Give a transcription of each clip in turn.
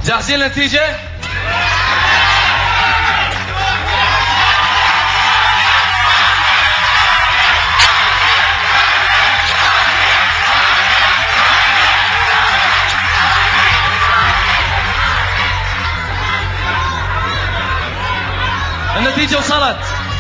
جاهزين للنتيجة؟ النتيجة وصلت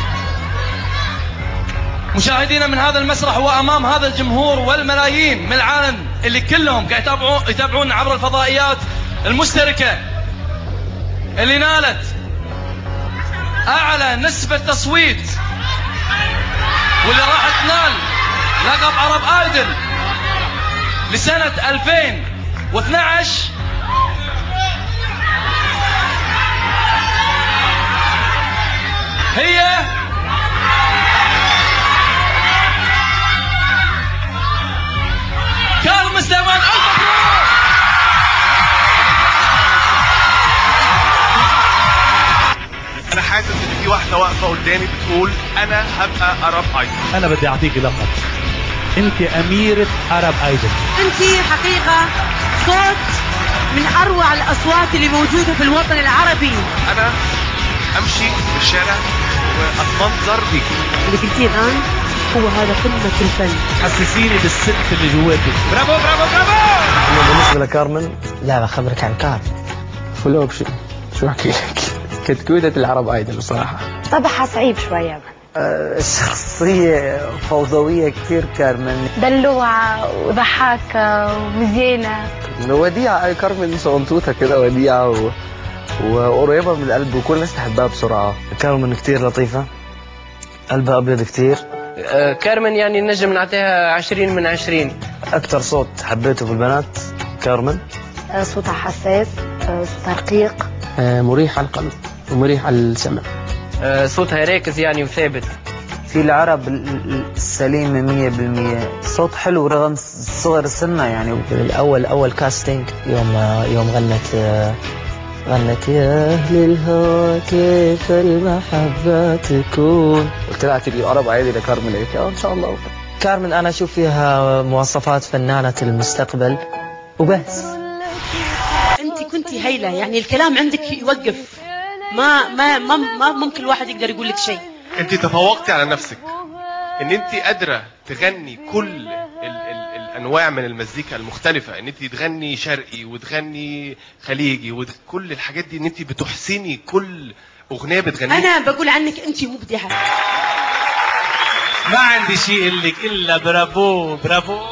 مشاهدينا من هذا المسرح وامام هذا الجمهور والملايين من العالم اللي كلهم قاعد يتابعون يتابعون عبر الفضائيات المشتركه اللي نالت اعلى نسبه تصويت واللي راح تنال لقب عرب ايدل لسنه 2012 هي كارم سليمان الف انا حاسس ان في واحده واقفه قدامي بتقول انا هبقى ارب ايدل انا بدي اعطيك لقب انت اميرة عرب ايدل انت حقيقة صوت من اروع الاصوات اللي موجودة في الوطن العربي انا امشي في الشارع واتمنظر بيكي اللي قلتيه الان هو هذا قمة الفن حسسيني بالست اللي جواتك برافو برافو برافو أما بالنسبة لكارمن لا بخبرك عن كارمن فلوب شو شو احكي لك كتكوتة العرب ايدل بصراحة طبعها صعيب شوية الشخصية فوضوية كثير كارمن دلوعة وضحاكة ومزيانة وديعة أي كارمن صغنطوطة كده وديعة و... وقريبة من القلب وكل الناس تحبها بسرعة كارمن كثير لطيفة قلبها أبيض كثير كارمن يعني نجم نعطيها عشرين من عشرين أكثر صوت حبيته في البنات كارمن صوتها حساس رقيق مريح على القلب ومريح على السمع آه، صوتها راكز يعني وثابت في العرب السليمة مية بالمية صوت حلو رغم صغر سنة يعني الأول أول كاستنج يوم يوم غنت غنت يا أهل الهوى كيف المحبة تكون قلت لها تبقي أقرب عادي لكارمن قالت لي اه إن شاء الله كارمن أنا أشوف فيها مواصفات فنانة المستقبل وبس انت كنت هايلة يعني الكلام عندك يوقف ما ما ما, ما ممكن الواحد يقدر يقول لك شيء انت تفوقتي على نفسك ان انت قادره تغني كل ال ال الانواع من المزيكا المختلفه ان انت تغني شرقي وتغني خليجي وكل الحاجات دي ان انت بتحسني كل اغنيه بتغنيها انا بقول عنك انت مبدعة ما عندي شيء اقول لك الا برافو برافو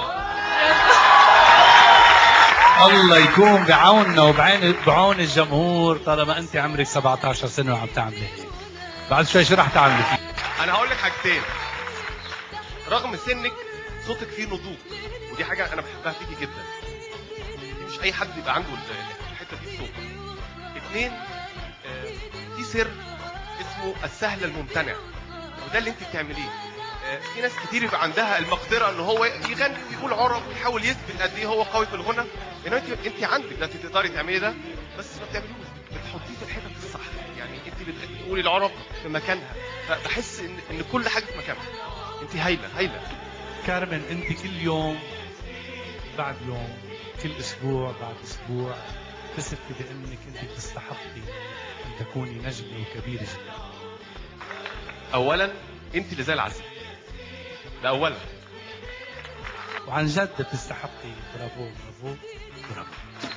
الله يكون بعوننا وبعين بعون الجمهور طالما انت عمرك 17 سنه وعم تعملي هيك بعد شوي شو رح تعملي فيه انا هقول لك حاجتين رغم سنك صوتك فيه نضوج ودي حاجه انا بحبها فيكي جدا دي مش اي حد يبقى عنده ال- الحته دي في صوته اتنين آه، في سر اسمه السهل الممتنع وده اللي انت بتعمليه آه، في ناس كتير يبقى عندها المقدره ان هو يغني ويقول عرب ويحاول يثبت قد ايه هو قوي في الغنى انما انت انت عندك ده انت تقدري تعملي ده بس ما بتعمليهوش بتحطيه في الحتت الصح يعني انت بتقولي العرب في مكانها فبحس ان ان كل حاجه في مكانها انت هايله هايله كارمن انت كل يوم بعد يوم كل اسبوع بعد اسبوع تثبتي بانك انت بتستحقي ان تكوني نجمه وكبيره جدا اولا انت اللي زي العسل ده اولا وعن جد بتستحقي برافو برافو برافو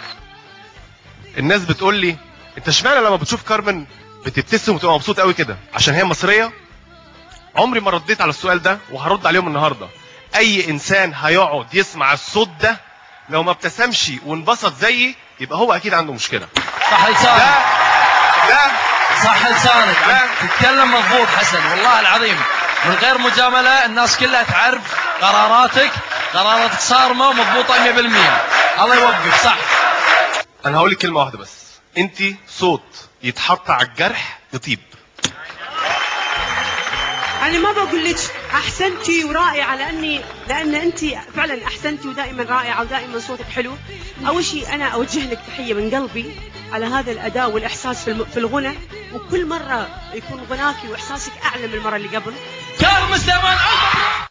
الناس بتقول لي انت اشمعنى لما بتشوف كارمن بتبتسم وتبقى مبسوط قوي كده عشان هي مصريه عمري ما رديت على السؤال ده وهرد عليهم النهارده اي انسان هيقعد يسمع الصوت ده لو ما ابتسمش وانبسط زيي يبقى هو اكيد عنده مشكله صح ده لسانك ده صح لسانك لا. تتكلم مضبوط حسن والله العظيم من غير مجامله الناس كلها تعرف قراراتك قراراتك صارمه ومضبوطه 100% الله يوفقك صح انا هقول لك كلمه واحده بس انت صوت يتحط على الجرح يطيب انا ما بقول لك احسنتي ورائعه لاني لان انت فعلا احسنتي ودائما رائعه ودائما صوتك حلو اول شيء انا اوجه لك تحيه من قلبي على هذا الاداء والاحساس في الم- في الغنى وكل مره يكون غناكي واحساسك اعلى من المره اللي قبل كارم سليمان